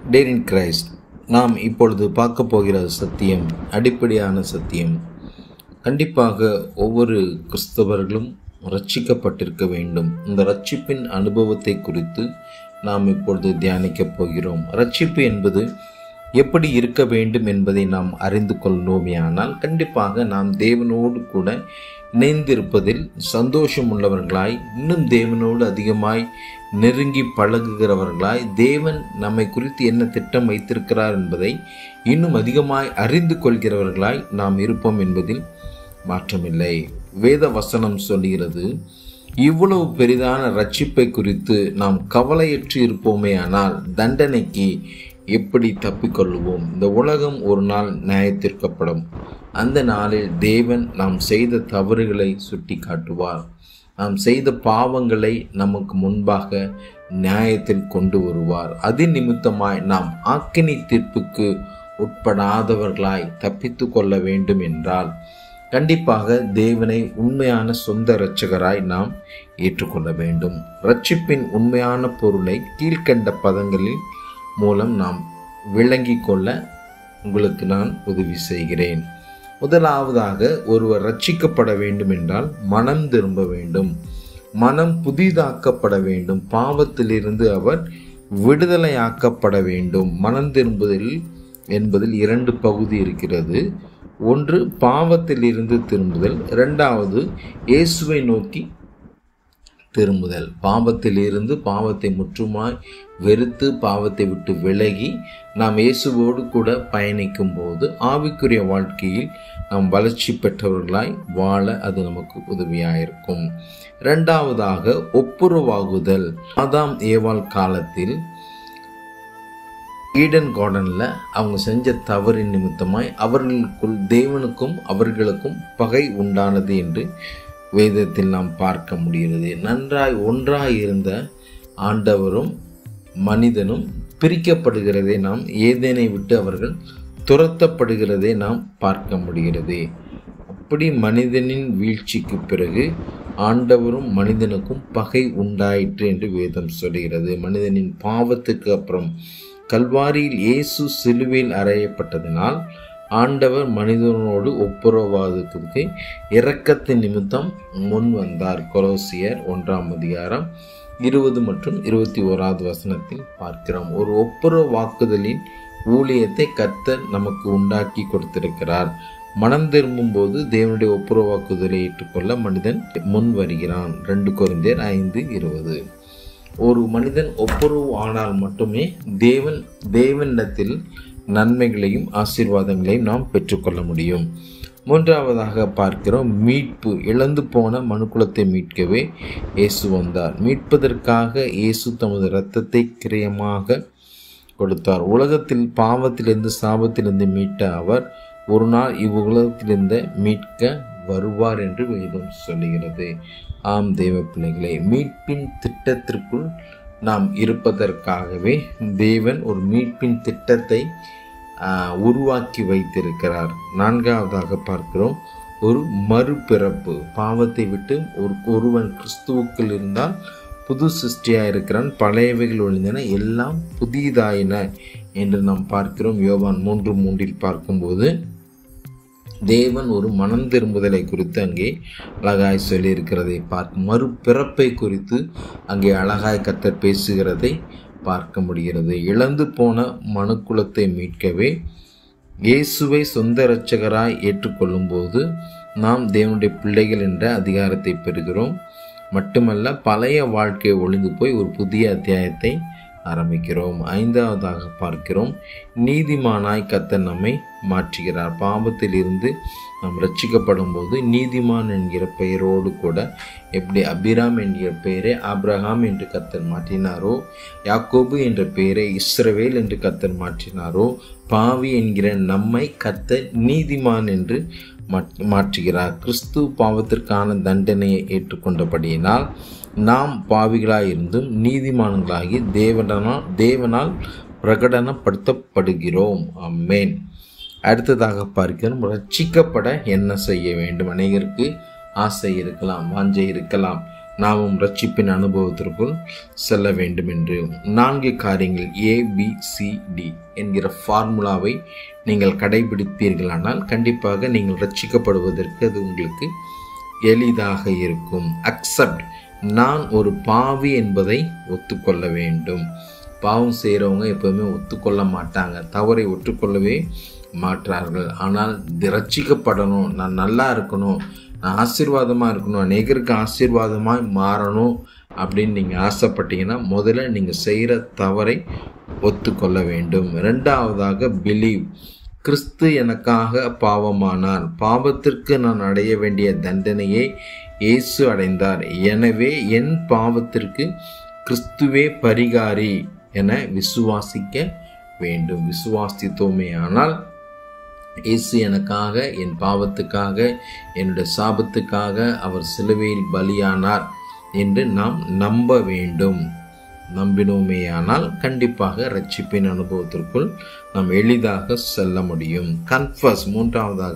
டேரின் Christ நாம் இப்பொழுது பார்க்க போகிற சத்தியம் அடிப்படையான சத்தியம் கண்டிப்பாக ஒவ்வொரு கிறிஸ்தவர்களும் ரட்சிக்கப்பட்டிருக்க வேண்டும் இந்த ரட்சிப்பின் அனுபவத்தை குறித்து நாம் இப்பொழுது தியானிக்கப் போகிறோம் ரட்சிப்பு என்பது எப்படி இருக்க வேண்டும் என்பதை நாம் அறிந்து கொள்வோமேயானால் கண்டிப்பாக நாம் தேவனோடு கூட இணைந்திருப்பதில் சந்தோஷம் உள்ளவர்களாய் இன்னும் தேவனோடு அதிகமாய் நெருங்கி பழகுகிறவர்களாய் தேவன் நம்மை குறித்து என்ன திட்டம் வைத்திருக்கிறார் என்பதை இன்னும் அதிகமாய் அறிந்து கொள்கிறவர்களாய் நாம் இருப்போம் என்பதில் மாற்றமில்லை வேத வசனம் சொல்கிறது இவ்வளவு பெரிதான ரட்சிப்பை குறித்து நாம் கவலையற்று இருப்போமே ஆனால் தண்டனைக்கு எப்படி தப்பிக்கொள்வோம் இந்த உலகம் ஒரு நாள் நியாயத்திற்கப்படும் அந்த நாளில் தேவன் நாம் செய்த தவறுகளை சுட்டி காட்டுவார் நாம் செய்த பாவங்களை நமக்கு முன்பாக நியாயத்தில் கொண்டு வருவார் அது நிமித்தமாய் நாம் ஆக்கினி தீர்ப்புக்கு உட்படாதவர்களாய் தப்பித்து கொள்ள வேண்டும் என்றால் கண்டிப்பாக தேவனை உண்மையான சொந்த இரட்சகராய் நாம் ஏற்றுக்கொள்ள வேண்டும் ரட்சிப்பின் உண்மையான பொருளை கீழ்கண்ட பதங்களில் மூலம் நாம் விளங்கி கொள்ள உங்களுக்கு நான் உதவி செய்கிறேன் முதலாவதாக ஒருவர் ரட்சிக்கப்பட வேண்டும் என்றால் மனம் திரும்ப வேண்டும் மனம் புதிதாக்கப்பட வேண்டும் பாவத்திலிருந்து அவர் விடுதலையாக்கப்பட வேண்டும் மனம் திரும்புதல் என்பதில் இரண்டு பகுதி இருக்கிறது ஒன்று பாவத்தில் இருந்து திரும்புதல் இரண்டாவது இயேசுவை நோக்கி திரும்புதல் பாவத்தில் இருந்து பாவத்தை முற்றுமாய் வெறுத்து பாவத்தை விட்டு விலகி நாம் இயேசுவோடு கூட பயணிக்கும் போது ஆவிக்குரிய வாழ்க்கையில் நாம் வளர்ச்சி பெற்றவர்களாய் வாழ அது நமக்கு உதவியாயிருக்கும் இரண்டாவதாக ஒப்புரவாகுதல் ஆதாம் ஏவாள் காலத்தில் ஈடன் கார்டனில் அவங்க செஞ்ச தவறின் நிமித்தமாய் அவர்களுக்குள் தேவனுக்கும் அவர்களுக்கும் பகை உண்டானது என்று வேதத்தில் நாம் பார்க்க முடிகிறது நன்றாய் ஒன்றாய் இருந்த ஆண்டவரும் மனிதனும் பிரிக்கப்படுகிறதை நாம் ஏதேனை விட்டு அவர்கள் துரத்தப்படுகிறதை நாம் பார்க்க முடிகிறது அப்படி மனிதனின் வீழ்ச்சிக்கு பிறகு ஆண்டவரும் மனிதனுக்கும் பகை உண்டாயிற்று என்று வேதம் சொல்கிறது மனிதனின் பாவத்துக்கு அப்புறம் கல்வாரியில் இயேசு சிலுவையில் அறையப்பட்டதினால் ஆண்டவர் மனிதனோடு ஒப்புரவாதத்திற்கு இரக்கத்தின் நிமித்தம் முன் வந்தார் கொரோசியர் ஒன்றாம் அதிகாரம் இருபது மற்றும் இருபத்தி ஓராவது வசனத்தில் பார்க்கிறோம் ஒரு ஒப்புரவாக்குதலின் ஊழியத்தை கர்த்தர் நமக்கு உண்டாக்கி கொடுத்திருக்கிறார் மனம் திரும்பும் போது தேவனுடைய ஒப்புரவாக்குதலை ஏற்றுக்கொள்ள மனிதன் முன் வருகிறான் ரெண்டு குறைந்தர் ஐந்து இருபது ஒரு மனிதன் ஒப்புரவு ஆனால் மட்டுமே தேவன் தேவனிடத்தில் நன்மைகளையும் ஆசீர்வாதங்களையும் நாம் பெற்றுக்கொள்ள முடியும் மூன்றாவதாக பார்க்கிறோம் மீட்பு இழந்து போன மனுக்குலத்தை மீட்கவே இயேசு வந்தார் மீட்பதற்காக இயேசு தமது இரத்தத்தை கிரயமாக கொடுத்தார் உலகத்தில் பாவத்திலிருந்து சாபத்திலிருந்து மீட்ட அவர் ஒரு நாள் இவ்வுலகத்திலிருந்து மீட்க வருவார் என்று வேதம் சொல்லுகிறது ஆம் தேவ பிள்ளைகளே மீட்பின் திட்டத்திற்குள் நாம் இருப்பதற்காகவே தேவன் ஒரு மீட்பின் திட்டத்தை உருவாக்கி வைத்திருக்கிறார் நான்காவதாக பார்க்கிறோம் ஒரு மறுபிறப்பு பாவத்தை விட்டு ஒரு ஒருவன் கிறிஸ்துவுக்குள் இருந்தால் புது சிருஷ்டியாக இருக்கிறான் பழையவைகள் ஒழிந்தன எல்லாம் புதிதாயின என்று நாம் பார்க்கிறோம் யோவான் மூன்று மூன்றில் பார்க்கும்போது தேவன் ஒரு மனம் திரும்புதலை குறித்து அங்கே அழகாய் சொல்லியிருக்கிறதை பார்க்க மறுபிறப்பை குறித்து அங்கே அழகாய் கத்தர் பேசுகிறதை பார்க்க முடிகிறது இழந்து போன மனுக்குலத்தை மீட்கவே இயேசுவை சொந்த இரட்சகராய் ஏற்றுக்கொள்ளும் போது நாம் தேவனுடைய பிள்ளைகள் என்ற அதிகாரத்தை பெறுகிறோம் மட்டுமல்ல பழைய வாழ்க்கை ஒளிந்து போய் ஒரு புதிய அத்தியாயத்தை ஆரம்பிக்கிறோம் ஐந்தாவதாக பார்க்கிறோம் நீதிமானாய் கத்தர் நம்மை மாற்றுகிறார் பாவத்தில் இருந்து நாம் ரட்சிக்கப்படும் போது நீதிமான் என்கிற பெயரோடு கூட எப்படி அபிராம் என்கிற பெயரை ஆப்ரஹாம் என்று கத்தர் மாற்றினாரோ யாக்கோபு என்ற பெயரை இஸ்ரவேல் என்று கத்தர் மாற்றினாரோ பாவி என்கிற நம்மை கத்தர் நீதிமான் என்று மாற்றுகிறார் கிறிஸ்து பாவத்திற்கான தண்டனையை ஏற்றுக்கொண்டபடியினால் நாம் பாவிகளாய் இருந்தும் நீதிமான்களாகி தேவனால் தேவனால் பிரகடனப்படுத்தப்படுகிறோம் அம்மேன் அடுத்ததாக பார்க்கிறோம் ரட்சிக்கப்பட என்ன செய்ய வேண்டும் அநேகருக்கு ஆசை இருக்கலாம் வாஞ்சை இருக்கலாம் நாமும் ரட்சிப்பின் அனுபவத்திற்குள் செல்ல வேண்டும் என்று நான்கு காரியங்கள் ஏ பி சி டி என்கிற ஃபார்முலாவை நீங்கள் கடைபிடிப்பீர்களானால் கண்டிப்பாக நீங்கள் ரட்சிக்கப்படுவதற்கு அது உங்களுக்கு எளிதாக இருக்கும் அக்செப்ட் நான் ஒரு பாவி என்பதை ஒத்துக்கொள்ள வேண்டும் பாவம் செய்கிறவங்க எப்போவுமே ஒத்துக்கொள்ள மாட்டாங்க தவறை ஒற்றுக்கொள்ளவே மாற்றார்கள் ஆனால் ரட்சிக்கப்படணும் நான் நல்லா இருக்கணும் நான் ஆசீர்வாதமாக இருக்கணும் அநேகருக்கு ஆசீர்வாதமாக மாறணும் அப்படின்னு நீங்கள் ஆசைப்பட்டீங்கன்னா முதல்ல நீங்கள் செய்கிற தவறை ஒத்துக்கொள்ள வேண்டும் ரெண்டாவதாக பிலீவ் கிறிஸ்து எனக்காக பாவமானார் பாவத்திற்கு நான் அடைய வேண்டிய தண்டனையை இயேசு அடைந்தார் எனவே என் பாவத்திற்கு கிறிஸ்துவே பரிகாரி என விசுவாசிக்க வேண்டும் விசுவாசித்தோமே ஆனால் இயேசு எனக்காக என் பாவத்துக்காக என்னுடைய சாபத்துக்காக அவர் சிலுவையில் பலியானார் என்று நாம் நம்ப வேண்டும் நம்பினோமேயானால் கண்டிப்பாக ரட்சிப்பின் அனுபவத்திற்குள் நாம் எளிதாக செல்ல முடியும் கன்ஃபஸ் மூன்றாவதாக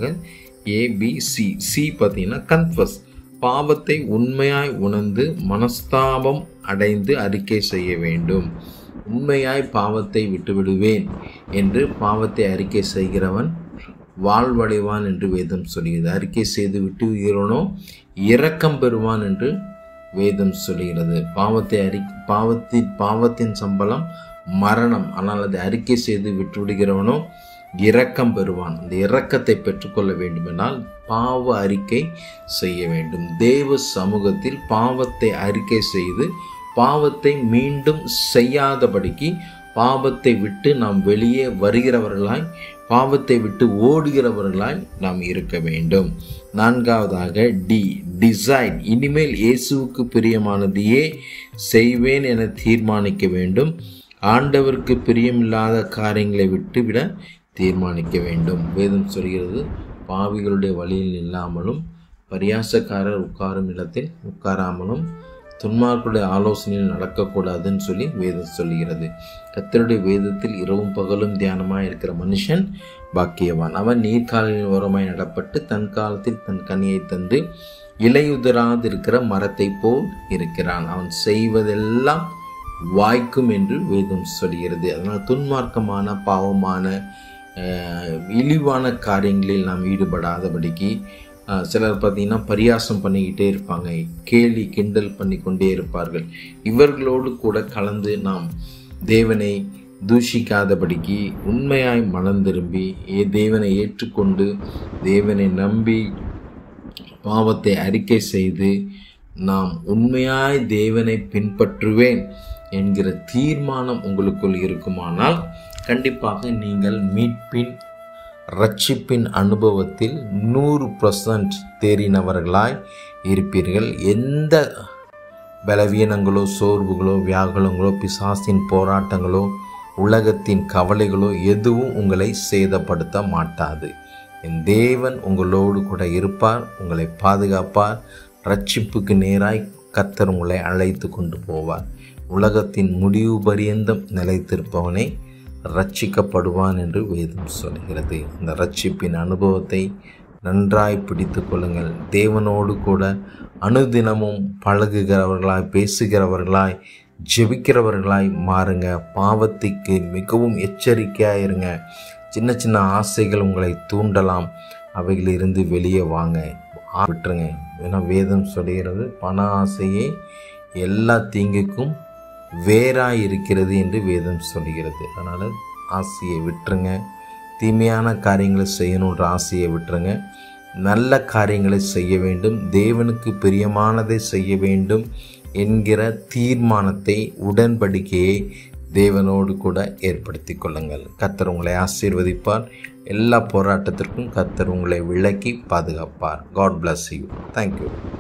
ஏபிசி சி பார்த்தீங்கன்னா கன்ஃபஸ் பாவத்தை உண்மையாய் உணர்ந்து மனஸ்தாபம் அடைந்து அறிக்கை செய்ய வேண்டும் உண்மையாய் பாவத்தை விட்டுவிடுவேன் என்று பாவத்தை அறிக்கை செய்கிறவன் வாழ்வடைவான் என்று வேதம் சொல்கிறது அறிக்கை செய்து விட்டு உயிரனோ இரக்கம் பெறுவான் என்று வேதம் சொல்கிறது பாவத்தை அறி பாவத்தின் பாவத்தின் சம்பளம் மரணம் ஆனால் அதை அறிக்கை செய்து விட்டுவிடுகிறவனோ இரக்கம் பெறுவான் அந்த இரக்கத்தை பெற்றுக்கொள்ள வேண்டுமென்றால் பாவ அறிக்கை செய்ய வேண்டும் தேவ சமூகத்தில் பாவத்தை அறிக்கை செய்து பாவத்தை மீண்டும் செய்யாதபடிக்கு பாவத்தை விட்டு நாம் வெளியே வருகிறவர்களாய் பாவத்தை விட்டு ஓடுகிறவர்களாய் நாம் இருக்க வேண்டும் நான்காவதாக டி டிசைன் இனிமேல் இயேசுவுக்கு பிரியமானதையே செய்வேன் என தீர்மானிக்க வேண்டும் ஆண்டவருக்கு பிரியமில்லாத காரியங்களை விட்டுவிட தீர்மானிக்க வேண்டும் வேதம் சொல்கிறது பாவிகளுடைய வழியில் இல்லாமலும் பரியாசக்காரர் உட்காரும் இடத்தில் உட்காராமலும் துன்மார்களுடைய ஆலோசனையில் நடக்கக்கூடாதுன்னு சொல்லி வேதம் சொல்லுகிறது கத்தருடைய வேதத்தில் இரவும் பகலும் தியானமாக இருக்கிற மனுஷன் பாக்கியவான் அவன் நீர்காலின் ஓரமாய் நடப்பட்டு தன் காலத்தில் தன் கனியை தந்து இலையுதராது இருக்கிற மரத்தை போல் இருக்கிறான் அவன் செய்வதெல்லாம் வாய்க்கும் என்று வேதம் சொல்கிறது அதனால் துன்மார்க்கமான பாவமான இழிவான காரியங்களில் நாம் ஈடுபடாதபடிக்கு சிலர் பார்த்திங்கன்னா பரியாசம் பண்ணிக்கிட்டே இருப்பாங்க கேலி கிண்டல் பண்ணி கொண்டே இருப்பார்கள் இவர்களோடு கூட கலந்து நாம் தேவனை தூஷிக்காதபடிக்கு உண்மையாய் மனம் திரும்பி ஏ தேவனை ஏற்றுக்கொண்டு தேவனை நம்பி பாவத்தை அறிக்கை செய்து நாம் உண்மையாய் தேவனை பின்பற்றுவேன் என்கிற தீர்மானம் உங்களுக்குள் இருக்குமானால் கண்டிப்பாக நீங்கள் மீட்பின் ரட்சிப்பின் அனுபவத்தில் நூறு பர்சன்ட் தேறினவர்களாய் இருப்பீர்கள் எந்த பலவீனங்களோ சோர்வுகளோ வியாகுலங்களோ பிசாசின் போராட்டங்களோ உலகத்தின் கவலைகளோ எதுவும் உங்களை சேதப்படுத்த மாட்டாது என் தேவன் உங்களோடு கூட இருப்பார் உங்களை பாதுகாப்பார் ரட்சிப்புக்கு நேராய் கத்தர் உங்களை அழைத்து கொண்டு போவார் உலகத்தின் முடிவு பரியந்தம் நிலைத்திருப்பவனை ரட்சிக்கப்படுவான் என்று வேதம் சொல்கிறது இந்த ரட்சிப்பின் அனுபவத்தை நன்றாய் பிடித்து கொள்ளுங்கள் தேவனோடு கூட அனுதினமும் பழகுகிறவர்களாய் பேசுகிறவர்களாய் ஜெபிக்கிறவர்களாய் மாறுங்க பாவத்திற்கு மிகவும் எச்சரிக்கையாக இருங்க சின்ன சின்ன ஆசைகள் உங்களை தூண்டலாம் அவைகளிலிருந்து வெளியே வாங்க விட்டுருங்க ஏன்னா வேதம் சொல்கிறது பண ஆசையே எல்லா தீங்குக்கும் வேறாய் இருக்கிறது என்று வேதம் சொல்கிறது அதனால் ஆசையை விட்டுருங்க தீமையான காரியங்களை செய்யணுன்ற ஆசையை விட்டுருங்க நல்ல காரியங்களை செய்ய வேண்டும் தேவனுக்கு பிரியமானதை செய்ய வேண்டும் என்கிற தீர்மானத்தை உடன்படிக்கையை தேவனோடு கூட ஏற்படுத்தி கொள்ளுங்கள் கத்தர் உங்களை ஆசீர்வதிப்பார் எல்லா போராட்டத்திற்கும் கத்தர் உங்களை விளக்கி பாதுகாப்பார் காட் பிளஸ் யூ தேங்க்யூ